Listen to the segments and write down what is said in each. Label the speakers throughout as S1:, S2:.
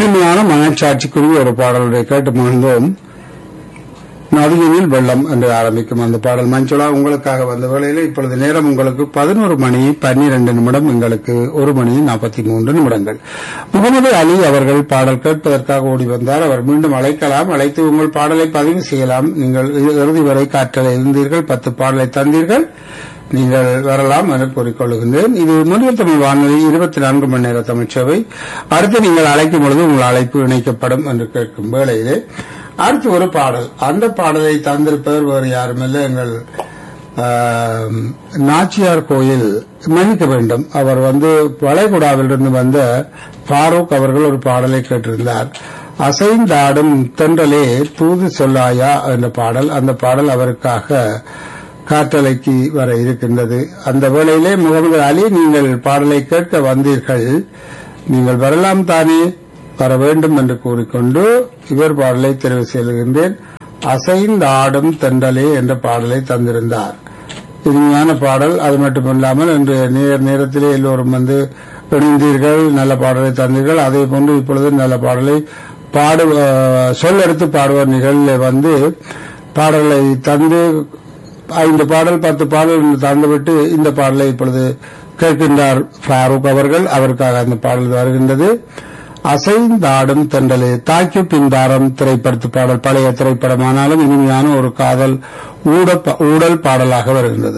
S1: இனிமையான மனச்சாட்சிக்குரிய ஒரு பாடலுடைய கேட்டு மகிழ்ந்தோம் நதியினில் வெள்ளம் என்று ஆரம்பிக்கும் அந்த பாடல் மஞ்சுளா உங்களுக்காக வந்த வேளையில் இப்பொழுது நேரம் உங்களுக்கு பதினோரு மணி பன்னிரண்டு நிமிடம் எங்களுக்கு ஒரு மணி நாற்பத்தி மூன்று நிமிடங்கள் முகமது அலி அவர்கள் பாடல் கேட்பதற்காக ஓடி வந்தார் அவர் மீண்டும் அழைக்கலாம் அழைத்து உங்கள் பாடலை பதிவு செய்யலாம் நீங்கள் இறுதி வரை காற்றலை இருந்தீர்கள் பத்து பாடலை தந்தீர்கள் நீங்கள் வரலாம் என கூறிக்கொள்கின்றேன் இது முன்னில் தமிழ் வானொலி இருபத்தி நான்கு மணி நேர தமிழ்ச்சேவை அடுத்து நீங்கள் அழைக்கும் பொழுது உங்கள் அழைப்பு இணைக்கப்படும் என்று கேட்கும் வேளையிலே அடுத்து ஒரு பாடல் அந்த பாடலை தந்திருப்பவர் வேறு யாருமில்லை எங்கள் ஆம், நாச்சியார் கோயில் மன்னிக்க வேண்டும் அவர் வந்து வளைகுடாவிலிருந்து வந்த ஃபாரூக் அவர்கள் ஒரு பாடலை கேட்டிருந்தார் அசைந்தாடும் தென்றலே தூது சொல்லாயா என்ற பாடல் அந்த பாடல் அவருக்காக காற்றலைக்கு வர இருக்கின்றது அந்த வேளையிலே முகமது அலி நீங்கள் பாடலை கேட்க வந்தீர்கள் நீங்கள் வரலாம் தானே வர வேண்டும் என்று கூறிக்கொண்டு இவர் பாடலை தெரிவு செய்கின்றேன் அசைந்தாடும் தென்றலே என்ற பாடலை தந்திருந்தார் இனிமையான பாடல் அது மட்டுமில்லாமல் இன்று நேர் நேரத்திலே எல்லோரும் வந்து இணைந்தீர்கள் நல்ல பாடலை தந்தீர்கள் அதே போன்று இப்பொழுது நல்ல பாடலை பாடு அஹ், சொல்லெடுத்து பாடுவார் நிகழ்வில் வந்து பாடலை தந்து ஐந்து பாடல் பத்து பாடல் தந்துவிட்டு இந்த பாடலை இப்பொழுது கேட்கின்றார் ஃபாரூக் அவர்கள் அவருக்காக அந்த பாடல் வருகின்றது அசைந்தாடும் தென்றலே தாக்கி பின்தாரம் திரைப்படத்து பாடல் பழைய திரைப்படமானாலும் இனிமையான ஒரு காதல் ஊட- ஊடல் பாடலாக வருகின்றது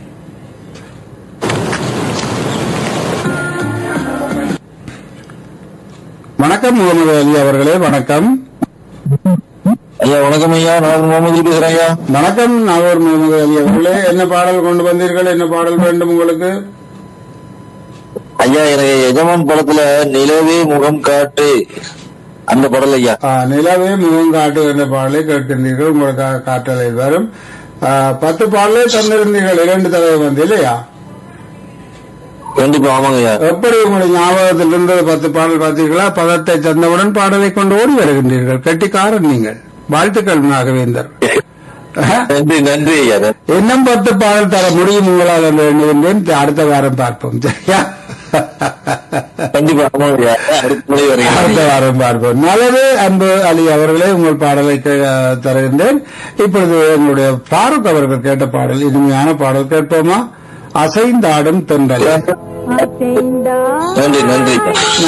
S1: வணக்கம் முகமது அலி அவர்களே வணக்கம்
S2: ஐயா வணக்கம் ஐயா நான் முகமது பேசுறேன் ஐயா
S1: வணக்கம் நாகூர் முகமது அலி அவர்களே என்ன பாடல் கொண்டு வந்தீர்கள் என்ன பாடல் வேண்டும் உங்களுக்கு
S2: ஐயா எனக்கு எஜமான் படத்துல நிலவே முகம் காட்டு அந்த படல் ஐயா
S1: ஆ, நிலவே முகம் காட்டு என்ற பாடலை கேட்கின்றீர்கள் உங்களுக்காக காட்டலை வரும் ஆ, பத்து பாடலே தந்திருந்தீர்கள் இரண்டு தடவை வந்து இல்லையா
S2: கண்டிப்பா ஆமாங்க ஐயா
S1: எப்படி உங்களுடைய ஞாபகத்தில் இருந்தது பத்து பாடல் பார்த்தீர்களா பதத்தை தந்தவுடன் பாடலை கொண்டு ஓடி வருகின்றீர்கள் கெட்டிக்காரன் நீங்கள் வாழ்த்துக்கள் நாகவேந்தர்
S2: நன்றி நன்றி ஐயா நன்றி.
S1: இன்னும் பத்து பாடல் தர முடியும் உங்களால் என்று எண்ணுகின்றேன் அடுத்த வாரம் பார்ப்போம் சரியா
S2: கண்டிப்பா ஆமாங்க ஐயா அடுத்த முறை
S1: அடுத்த
S2: வரீங்க
S1: வாரம் பார்ப்போம் நல்லது அன்பு அலி அவர்களே உங்கள் பாடலை கே- தருகின்றேன் இப்பொழுது எங்களுடைய ஃபாரூக் அவர்கள் கேட்ட பாடல் இனிமையான பாடல் கேட்போமா அசைந்தாடும் தென்றல்
S3: அசைந்தா
S2: நன்றி நன்றி ஐயா